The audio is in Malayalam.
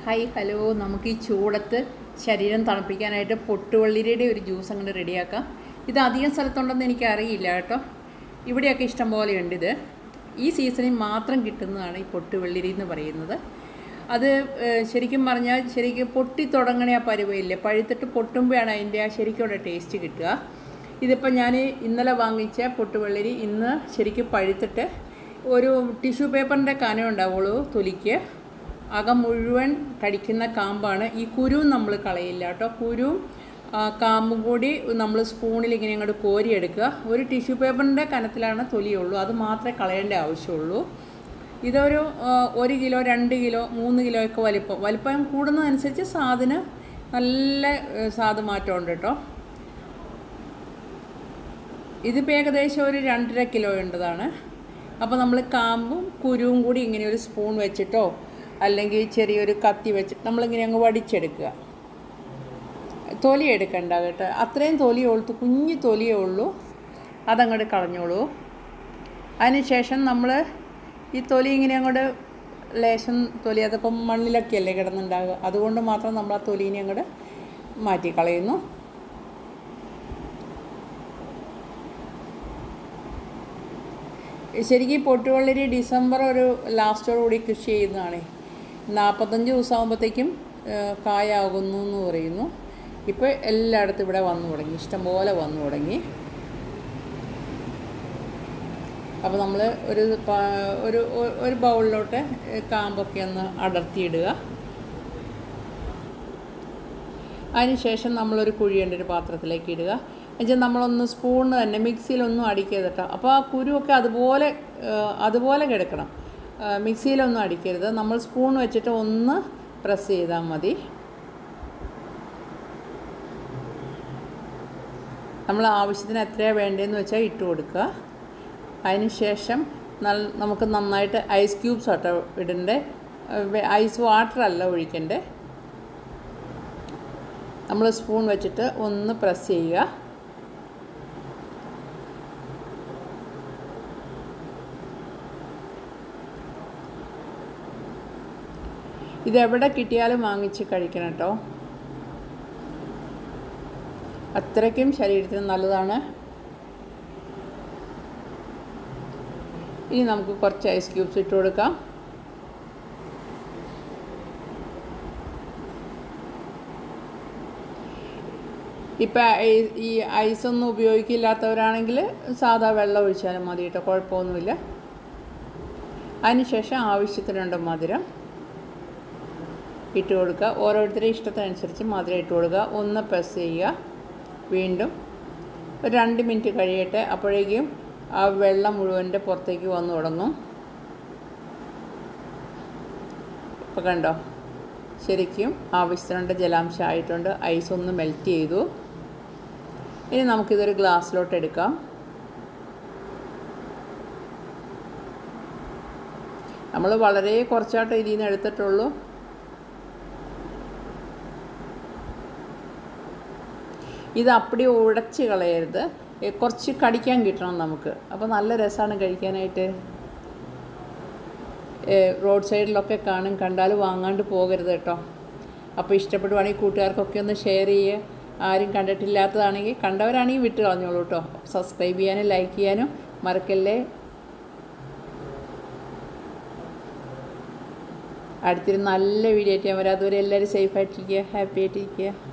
ഹായ് ഹലോ നമുക്ക് ഈ ചൂടത്ത് ശരീരം തണുപ്പിക്കാനായിട്ട് പൊട്ടുവള്ളിരിയുടെ ഒരു ജ്യൂസ് അങ്ങോട്ട് റെഡിയാക്കാം ഇത് അധികം സ്ഥലത്തുണ്ടെന്ന് എനിക്ക് അറിയില്ല കേട്ടോ ഇവിടെയൊക്കെ ഇഷ്ടം പോലെ ഉണ്ട് ഇത് ഈ സീസണിൽ മാത്രം കിട്ടുന്നതാണ് ഈ പൊട്ടുവെള്ളിരി എന്ന് പറയുന്നത് അത് ഏഹ്, ശരിക്കും പറഞ്ഞാൽ ശരിക്കും പൊട്ടി തുടങ്ങണ ആ പരുവയില്ലേ പഴുത്തിട്ട് പൊട്ടുമ്പോഴാണ് അതിൻ്റെ ആ ശരിക്കുള്ള ടേസ്റ്റ് കിട്ടുക ഇതിപ്പോൾ ഞാൻ ഇന്നലെ വാങ്ങിച്ച പൊട്ടുവെള്ളരി ഇന്ന് ശരിക്കും പഴുത്തിട്ട് ഒരു ടിഷ്യൂ പേപ്പറിൻ്റെ കനം ഉണ്ടാവുള്ളൂ തൊലിക്ക് അകം മുഴുവൻ കടിക്കുന്ന കാമ്പാണ് ഈ കുരുവും നമ്മൾ കളയില്ല കേട്ടോ കുരുവും ആ, കാമ്പും കൂടി നമ്മൾ സ്പൂണിൽ ഇങ്ങനെ അങ്ങോട്ട് കോരിയെടുക്കുക ഒരു ടിഷ്യൂ പേപ്പറിൻ്റെ കനത്തിലാണ് തൊലിയുള്ളൂ അത് മാത്രമേ കളയേണ്ട ആവശ്യമുള്ളൂ ഇതൊരു ആ, ഒരു കിലോ രണ്ട് കിലോ മൂന്ന് കിലോ ഒക്കെ വലിപ്പം വലിപ്പം കൂടുന്നതനുസരിച്ച് സാധനം നല്ല ഏ, സ്വാദ് മാറ്റമുണ്ട് കേട്ടോ ഇതിപ്പോൾ ഏകദേശം ഒരു രണ്ടര കിലോ ഉണ്ടതാണ് അപ്പോൾ നമ്മൾ കാമ്പും കുരുവും കൂടി ഇങ്ങനെ ഒരു സ്പൂൺ വെച്ചിട്ടോ അല്ലെങ്കിൽ ചെറിയൊരു കത്തി വെച്ചിട്ട് നമ്മളിങ്ങനെ അങ്ങ് വടിച്ചെടുക്കുക തൊലി എടുക്കണ്ട കേട്ടോ അത്രയും തൊലിയേ ഉള്ളൂ കുഞ്ഞു തൊലിയേ ഉള്ളൂ അതങ്ങോട്ട് കളഞ്ഞോളൂ അതിനുശേഷം നമ്മൾ ഈ തൊലി ഇങ്ങനെ അങ്ങോട്ട് ലേശം തൊലി അതിപ്പം മണ്ണിലൊക്കെ അല്ലേ കിടന്നുണ്ടാകുക അതുകൊണ്ട് മാത്രം നമ്മൾ ആ തൊലീനെ അങ്ങോട്ട് മാറ്റി കളയുന്നു ശരിക്കും ഈ പൊട്ടുവെള്ളരി ഡിസംബർ ഒരു ലാസ്റ്റോടുകൂടി കൃഷി ചെയ്യുന്നതാണ് നാൽപ്പത്തഞ്ച് ദിവസമാകുമ്പോഴത്തേക്കും കായാകുന്നു എന്ന് പറയുന്നു ഇപ്പോൾ എല്ലായിടത്തും ഇവിടെ വന്നു തുടങ്ങി ഇഷ്ടംപോലെ വന്നു തുടങ്ങി അപ്പോൾ നമ്മൾ ഒരു പ- ഒരു ഒ- ഒരു ബൗളിലോട്ട് കാമ്പൊക്കെ ഒന്ന് അടർത്തിയിടുക അതിനുശേഷം നമ്മളൊരു കുഴിയുണ്ട് ഒരു പാത്രത്തിലേക്ക് ഇടുക എന്നുവെച്ചാൽ നമ്മളൊന്ന് സ്പൂണ് തന്നെ മിക്സിയിലൊന്നും അടിക്കരുത് കേട്ടോ അപ്പോൾ ആ കുരുവൊക്കെ അതുപോലെ ആ, അതുപോലെ കിടക്കണം ആ, മിക്സിയിലൊന്നും അടിക്കരുത് നമ്മൾ സ്പൂൺ വെച്ചിട്ട് ഒന്ന് പ്രസ് ചെയ്താൽ മതി നമ്മൾ ആവശ്യത്തിന് എത്രയാണ് വേണ്ടതെന്ന് വെച്ചാൽ ഇട്ട് കൊടുക്കുക അതിന് ശേഷം നൽ നമുക്ക് നന്നായിട്ട് ഐസ് ക്യൂബ്സ് ആട്ടോ ഇടണ്ടേ ഐസ് വാട്ടർ അല്ല ഒഴിക്കണ്ടേ നമ്മൾ സ്പൂൺ വെച്ചിട്ട് ഒന്ന് പ്രസ് ചെയ്യുക ഇതെവിടെ കിട്ടിയാലും വാങ്ങിച്ച് കഴിക്കണം കേട്ടോ അത്രയ്ക്കും ശരീരത്തിന് നല്ലതാണ് ഇനി നമുക്ക് കുറച്ച് ഐസ് ക്യൂബ്സ് ഇട്ട് കൊടുക്കാം ഇപ്പം ഈ ഐസൊന്നും ഉപയോഗിക്കില്ലാത്തവരാണെങ്കിൽ സാധാ വെള്ളം ഒഴിച്ചാലും മതി കേട്ടോ കുഴപ്പമൊന്നുമില്ല അതിനുശേഷം ആവശ്യത്തിനുണ്ട് മധുരം ഇട്ട് കൊടുക്കുക ഓരോരുത്തരുടെ ഇഷ്ടത്തിനനുസരിച്ച് മധുരം ഇട്ട് കൊടുക്കുക ഒന്ന് പ്രസ് ചെയ്യുക വീണ്ടും ഒരു രണ്ട് മിനിറ്റ് കഴിയട്ടെ അപ്പോഴേക്കും ആ വെള്ളം മുഴുവൻ്റെ പുറത്തേക്ക് വന്നു തുടങ്ങും ഇപ്പോൾ കണ്ടോ ശരിക്കും ആവശ്യത്തിനുള്ള ജലാംശം ആയിട്ടുണ്ട് ഐസ് ഒന്ന് മെൽറ്റ് ചെയ്തു ഇനി നമുക്കിതൊരു ഗ്ലാസ്സിലോട്ട് എടുക്കാം നമ്മൾ വളരെ കുറച്ചായിട്ട് ഇതിൽ നിന്ന് എടുത്തിട്ടുള്ളൂ ഇത് അപ്പടി ഉടച്ച് കളയരുത് ഏ, കുറച്ച് കടിക്കാൻ കിട്ടണം നമുക്ക് അപ്പോൾ നല്ല രസമാണ് കഴിക്കാനായിട്ട് ഏ, റോഡ് സൈഡിലൊക്കെ കാണും കണ്ടാൽ വാങ്ങാണ്ട് പോകരുത് കേട്ടോ അപ്പോൾ ഇഷ്ടപ്പെടുവാണെങ്കിൽ കൂട്ടുകാർക്കൊക്കെ ഒന്ന് ഷെയർ ചെയ്യുക ആരും കണ്ടിട്ടില്ലാത്തതാണെങ്കിൽ കണ്ടവരാണെങ്കിൽ വിട്ട് കളഞ്ഞോളൂ കേട്ടോ സബ്സ്ക്രൈബ് ചെയ്യാനും ലൈക്ക് ചെയ്യാനും മറക്കല്ലേ അടുത്തൊരു നല്ല വീഡിയോ ആയിട്ട് ഞാൻ വരാം അതുവരെ എല്ലാവരും സേഫായിട്ടിരിക്കുക ഹാപ്പി ആയിട്ടിരിക്കുക